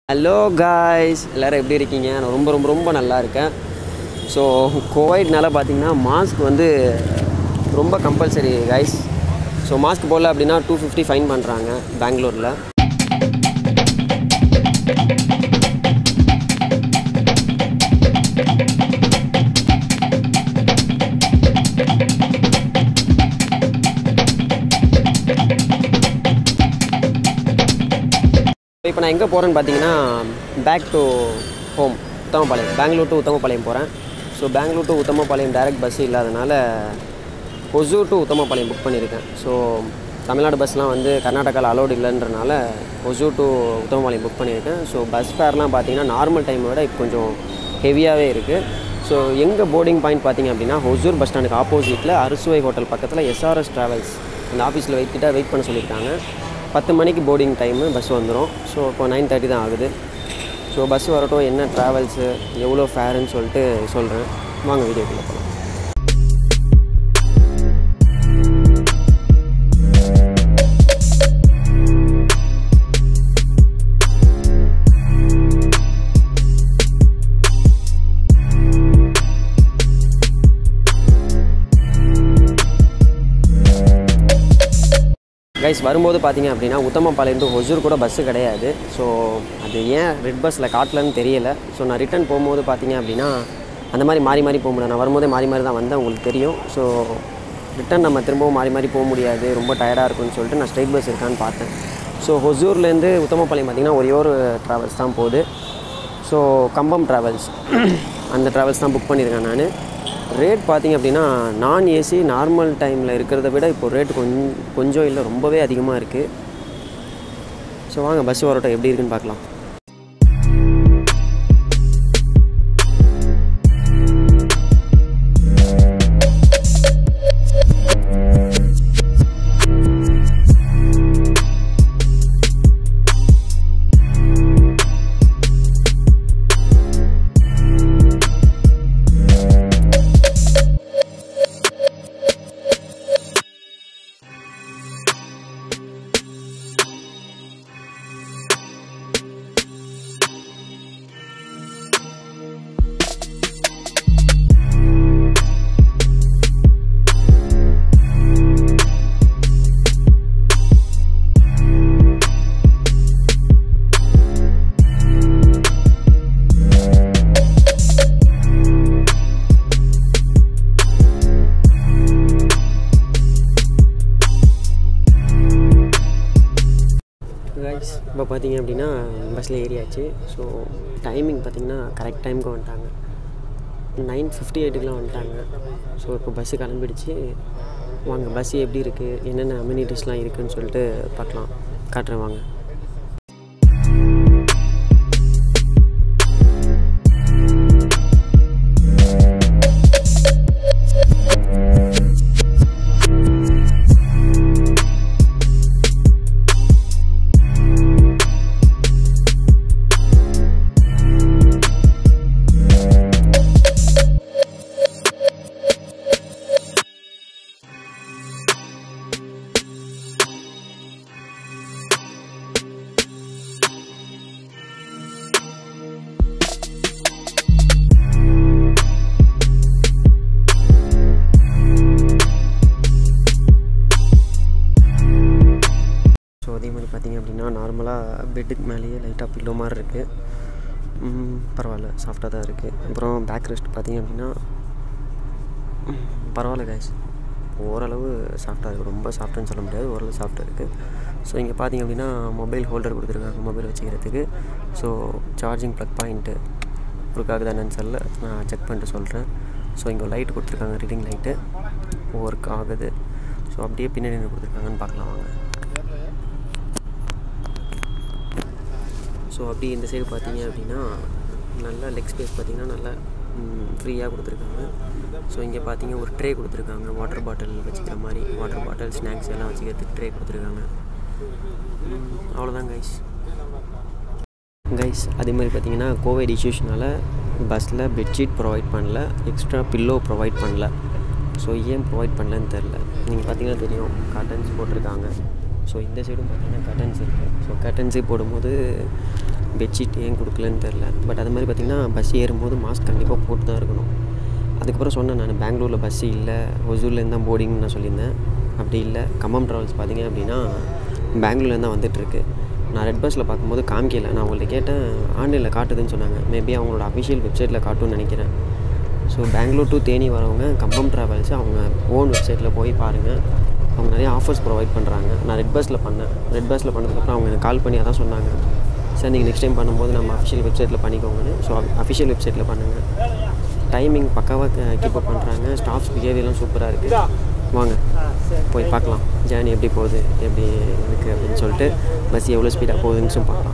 hello guys எல்லோரும் எப்படி இருக்கீங்க நான் ரொம்ப ரொம்ப ரொம்ப நல்லா இருக்கேன் ஸோ கோவிட்னால பார்த்தீங்கன்னா மாஸ்க் வந்து ரொம்ப கம்பல்சரி காய்ஸ் ஸோ மாஸ்க் போடல அப்படின்னா டூ ஃபிஃப்டி ஃபைன் பண்ணுறாங்க பெங்களூரில் இப்போ நான் எங்கே போகிறேன்னு பார்த்தீங்கன்னா back to home Uthamapalayam Bangalore to Uthamapalayam போகிறேன் so Bangalore to Uthamapalayam direct bus இல்லாதனால ஒசூர் டு உத்தமபாளையம் புக் பண்ணியிருக்கேன் ஸோ தமிழ்நாடு பஸ்லாம் வந்து கர்நாடகாவில் அலோடு இல்லைன்றனால ஒசூர் டு உத்தமபாளையம் புக் பண்ணியிருக்கேன் ஸோ பஸ் ஃபேர்லாம் பார்த்தீங்கன்னா நார்மல் டைமை விட இப்போ கொஞ்சம் ஹெவியாகவே இருக்குது ஸோ எங்கே போர்டிங் பாயிண்ட் பார்த்தீங்க அப்படின்னா ஒசூர் பஸ் ஸ்டாண்டுக்கு ஆப்போசிட்டில் அறுசுவை ஹோட்டல் பக்கத்தில் எஸ்ஆர்எஸ் ட்ராவல்ஸ் அந்த ஆஃபீஸில் வெயிட் கிட்ட வெயிட் பண்ண சொல்லியிருக்காங்க பத்து மணிக்கு போர்டிங் டைமு பஸ் வந்துடும் ஸோ இப்போ நைன் தேர்ட்டி தான் ஆகுது ஸோ பஸ் வரட்டும் என்ன ட்ராவல்ஸு எவ்வளோ ஃபேருன்னு சொல்லிட்டு சொல்கிறேன் வாங்க வீடியோக்குள்ளே போகலாம் கைஸ் வரும்போது பார்த்தீங்க அப்படின்னா உத்தமபாளையம் டு ஒசூர் கூட பஸ்ஸு கிடையாது ஸோ அது ஏன் ரெட் பஸ்ஸில் காட்டலன்னு தெரியல ஸோ நான் ரிட்டன் போகும்போது பார்த்தீங்க அப்படின்னா அந்த மாதிரி மாறி மாறி போக முடியாது நான் வரும்போதே மாறி மாறி தான் வந்தேன் உங்களுக்கு தெரியும் ஸோ ரிட்டன் நம்ம திரும்பவும் மாறி மாறி போக முடியாது ரொம்ப டயர்டாக இருக்கும்னு சொல்லிட்டு நான் ஸ்ட்ரைட் பஸ் இருக்கான்னு பார்த்தேன் ஸோ ஒசூர்லேருந்து உத்தமபாளையம் பார்த்தீங்கன்னா ஒரே ஒரு ட்ராவல்ஸ் தான் போகுது ஸோ கம்பம் ட்ராவல்ஸ் அந்த ட்ராவல்ஸ் தான் புக் பண்ணியிருக்கேன் நான் ரேட் பார்த்தீங்க அப்படின்னா நான் ஏசி நார்மல் டைமில் இருக்கிறத விட இப்போ ரேட் கொஞ்சம் கொஞ்சம் இல்லை ரொம்பவே அதிகமாக இருக்குது ஸோ வாங்க பஸ் வரட்டும் எப்படி இருக்குன்னு பார்க்கலாம் கைஸ் இப்போ பார்த்தீங்க அப்படின்னா பஸ்ஸில் ஏறியாச்சு ஸோ டைமிங் பார்த்தீங்கன்னா கரெக்ட் டைமுக்கு வந்துட்டாங்க நைன் ஃபிஃப்டி எயிட்டுக்கெலாம் வந்துட்டாங்க ஸோ இப்போ பஸ்ஸு கிளம்பிடுச்சு வாங்க பஸ் எப்படி இருக்குது என்னென்ன அம்யூனிட்டிஸ்லாம் இருக்குதுன்னு சொல்லிட்டு பார்க்கலாம் காட்டுறேன் வாங்க ஸோ அதே மாதிரி பார்த்தீங்க அப்படின்னா நார்மலாக பெட்டுக்கு மேலேயே லைட்டாக பில்லோ மாதிரி இருக்குது பரவாயில்ல சாஃப்டாக தான் இருக்குது அப்புறம் பேக் ரெஸ்ட் பார்த்தீங்க அப்படின்னா ம், பரவாயில்ல கைஸ் ஓரளவு சாஃப்டாக இருக்குது ரொம்ப சாஃப்ட்டுன்னு சொல்ல முடியாது ஓரளவு சாஃப்டாக இருக்குது ஸோ இங்கே பார்த்தீங்க அப்படின்னா மொபைல் ஹோல்டர் கொடுத்துருக்காங்க மொபைல் வச்சுக்கிறதுக்கு so charging plug point work ஆகுதா என்னன்னு சொல்ல நான் செக் பண்ணிட்டு சொல்கிறேன் ஸோ இங்கே லைட் கொடுத்துருக்காங்க ரீடிங் லைட்டு ஒர்க் ஆகுது ஸோ அப்படியே பின்னாடி என்ன கொடுத்துருக்காங்கன்னு பார்க்கலாம் வாங்க ஸோ அப்படி இந்த சைடு பார்த்தீங்க அப்படின்னா நல்லா லெக் ஸ்பேஸ் பார்த்தீங்கன்னா நல்லா ஃப்ரீயாக கொடுத்துருக்காங்க ஸோ இங்கே பார்த்தீங்க ஒரு ட்ரே கொடுத்துருக்காங்க வாட்டர் பாட்டில் வச்சுக்கிற மாதிரி வாட்டர் பாட்டில் ஸ்நாக்ஸ் எல்லாம் வச்சுக்கிறதுக்கு ட்ரே கொடுத்துருக்காங்க ம், அவ்வளோதான் கைஸ் கைஸ் அதே மாதிரி பார்த்தீங்கன்னா கோவிட் இஷ்யூஸ்னால பஸ்ஸில் பெட்ஷீட் ப்ரொவைட் பண்ணல எக்ஸ்ட்ரா பில்லோ ப்ரொவைட் பண்ணல ஸோ ஏன் ப்ரொவைட் பண்ணலன்னு தெரில நீங்கள் பார்த்தீங்கன்னா தெரியும் கர்டன்ஸ் போட்டிருக்காங்க ஸோ இந்த சைடும் பார்த்தீங்கன்னா கர்டன்ஸ் இருக்குது ஸோ கர்டன்ஸே போடும்போது பெட்ஷீட் ஏன் கொடுக்கலன்னு தெரில பட் அது மாதிரி பார்த்திங்கன்னா பஸ் ஏறும்போது மாஸ்க் கண்டிப்பாக போட்டு தான் இருக்கணும் அதுக்கப்புறம் சொன்னேன் நான் பெங்களூரில் பஸ்ஸு இல்லை ஒசூர்லேருந்து தான் போர்டிங்னு நான் சொல்லியிருந்தேன் அப்படி இல்லை கம்பம் ட்ராவல்ஸ் பார்த்தீங்க அப்படின்னா பெங்களூர்லேருந்து தான் வந்துட்டுருக்கு நான் ரெட் பஸ்ஸில் பார்க்கும்போது காமிக்கல நான் அவங்கள்ட்ட கேட்டேன் ஆன்லைனில் காட்டுதுன்னு சொன்னாங்க மேபி அவங்களோட அஃபிஷியல் வெப்சைட்டில் காட்டும்னு நினைக்கிறேன் ஸோ பெங்களூர் டு தேனி வரவங்க கம்பம் ட்ராவல்ஸ் அவங்க ஓன் வெப்சைட்டில் போய் பாருங்கள் அவங்க நிறைய ஆஃபர்ஸ் ப்ரொவைட் பண்ணுறாங்க நான் ரெட் பஸ்ஸில் பண்ணேன் ரெட் பஸ்ஸில் பண்ணதுக்கப்புறம் அவங்க எனக்கு கால் பண்ணி அதான் சொன்னாங்க சார் நீங்கள் நெக்ஸ்ட் டைம் பண்ணும்போது நம்ம அஃபிஷியல் வெப்சைட்டில் பண்ணிக்கோங்கன்னு ஸோ அஃபிஷியல் வெப்சைட்டில் பண்ணுங்கள் டைமிங் பக்காவாக கீப் அப் பண்ணுறாங்க ஸ்டாஃப்ஸ் பிஹேவியர்லாம் சூப்பராக இருக்குது வாங்க போய் பார்க்கலாம் ஜேர்னி எப்படி போகுது எப்படி இருக்குது அப்படின்னு சொல்லிட்டு பஸ் எவ்வளோ ஸ்பீடாக போகுதுன்னு சொல்லி பார்க்கலாம்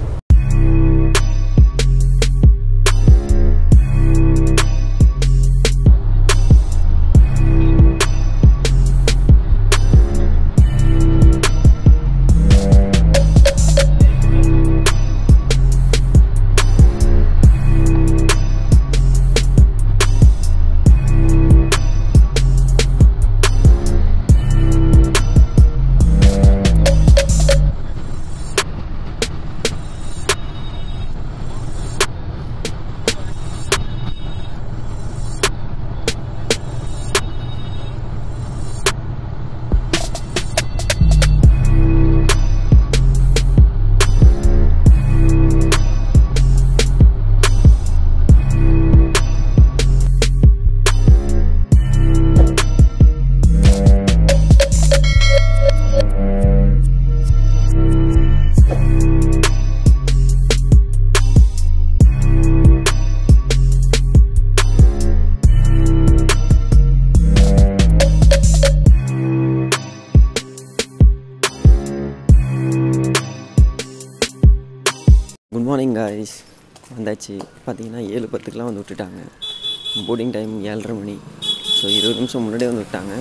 குட் மார்னிங் காய்ஸ் வந்தாச்சு பார்த்தீங்கன்னா ஏழு பத்துக்கெலாம் வந்து விட்டுட்டாங்க போர்டிங் டைம் ஏழரை மணி ஸோ இருபது நிமிஷம் முன்னாடியே வந்து விட்டாங்க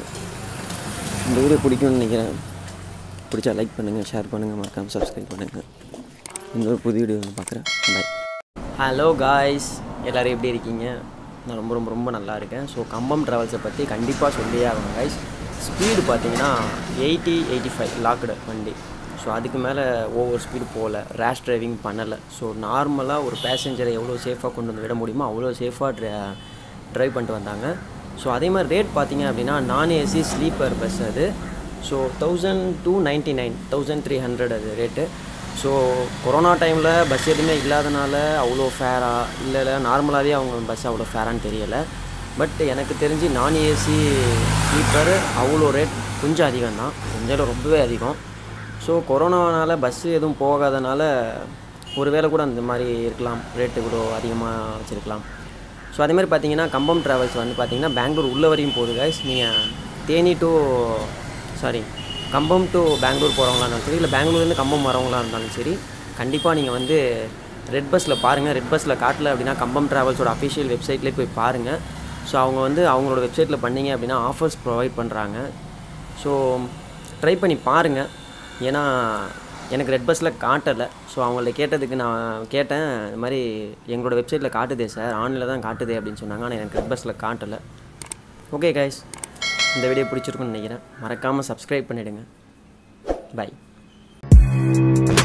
இந்த வீடியோ பிடிக்கும்னு நினைக்கிறேன் பிடிச்சா லைக் பண்ணுங்கள் ஷேர் பண்ணுங்கள் மறக்காமல் சப்ஸ்கிரைப் பண்ணுங்கள் இன்னொரு புது வீடியோ வந்து பார்க்குறேன் பை ஹலோ காய்ஸ் எல்லோரும் எப்படி இருக்கீங்க நான் ரொம்ப ரொம்ப ரொம்ப நல்லா இருக்கேன் ஸோ கம்பம் ட்ராவல்ஸை பற்றி கண்டிப்பாக சொல்லியே ஆகணும் காய்ஸ் ஸ்பீடு பார்த்தீங்கன்னா எயிட்டி எயிட்டி ஃபைவ் லாக்டு வண்டி ஸோ அதுக்கு மேலே ஓவர் ஸ்பீடு போகல ரேஷ் டிரைவிங் பண்ணலை ஸோ நார்மலாக ஒரு பேசஞ்சரை எவ்வளோ சேஃபாக கொண்டு வந்து விட முடியுமோ அவ்வளோ சேஃபாக ட்ரை ட்ரைவ் பண்ணிட்டு வந்தாங்க ஸோ அதே மாதிரி ரேட் பார்த்தீங்க அப்படின்னா நான் ஏசி ஸ்லீப்பர் பஸ் அது so thousand two ninety nine thousand three hundred அது ரேட்டு ஸோ கொரோனா டைமில் பஸ் எதுவுமே இல்லாதனால அவ்வளோ ஃபேராக இல்லை இல்லை நார்மலாகவே அவங்க பஸ் அவ்வளோ ஃபேரான்னு தெரியலை பட் எனக்கு தெரிஞ்சு நான் ஏசி ஸ்லீப்பர் அவ்வளோ ரேட் கொஞ்சம் அதிகம் தான் கொஞ்சம் ரொம்பவே அதிகம் ஸோ கொரோனாவால் பஸ்ஸு எதுவும் போகாதனால ஒருவேளை கூட அந்த மாதிரி இருக்கலாம் ரேட்டு கூட அதிகமாக வச்சுருக்கலாம் ஸோ அதே மாதிரி பார்த்தீங்கன்னா கம்பம் ட்ராவல்ஸ் வந்து பார்த்தீங்கன்னா பெங்களூர் உள்ள வரையும் போகுது கைஸ் நீங்கள் Theni to sorry Kambam to Bangalore போகிறவங்களா இருந்தாலும் சரி இல்லை பெங்களூர்லேருந்து கம்பம் வரவங்களா இருந்தாலும் சரி கண்டிப்பாக நீங்கள் வந்து ரெட் பஸ்ஸில் பாருங்கள் ரெட் பஸ்ஸில் காட்டல அப்படின்னா கம்பம் ட்ராவல்ஸோட அஃபிஷியல் வெப்சைட்லேயே போய் பாருங்கள் ஸோ அவங்க வந்து அவங்களோட வெப்சைட்டில் பண்ணீங்க அப்படின்னா ஆஃபர்ஸ் ப்ரொவைட் பண்ணுறாங்க ஸோ ட்ரை பண்ணி பாருங்கள் ஏன்னா எனக்கு ரெட் பஸ்ஸில் காட்டலை ஸோ அவங்கள்ட்ட கேட்டதுக்கு நான் கேட்டேன் இந்த மாதிரி எங்களோட வெப்சைட்டில் காட்டுதே சார் ஆன்லைனில் தான் காட்டுதே அப்படின்னு சொன்னாங்க ஆனால் எனக்கு ரெட் பஸ்ஸில் காட்டலை ஓகே கைஸ் இந்த வீடியோ பிடிச்சிருக்குன்னு நினைக்கிறேன் மறக்காமல் சப்ஸ்கிரைப் பண்ணிவிடுங்க பை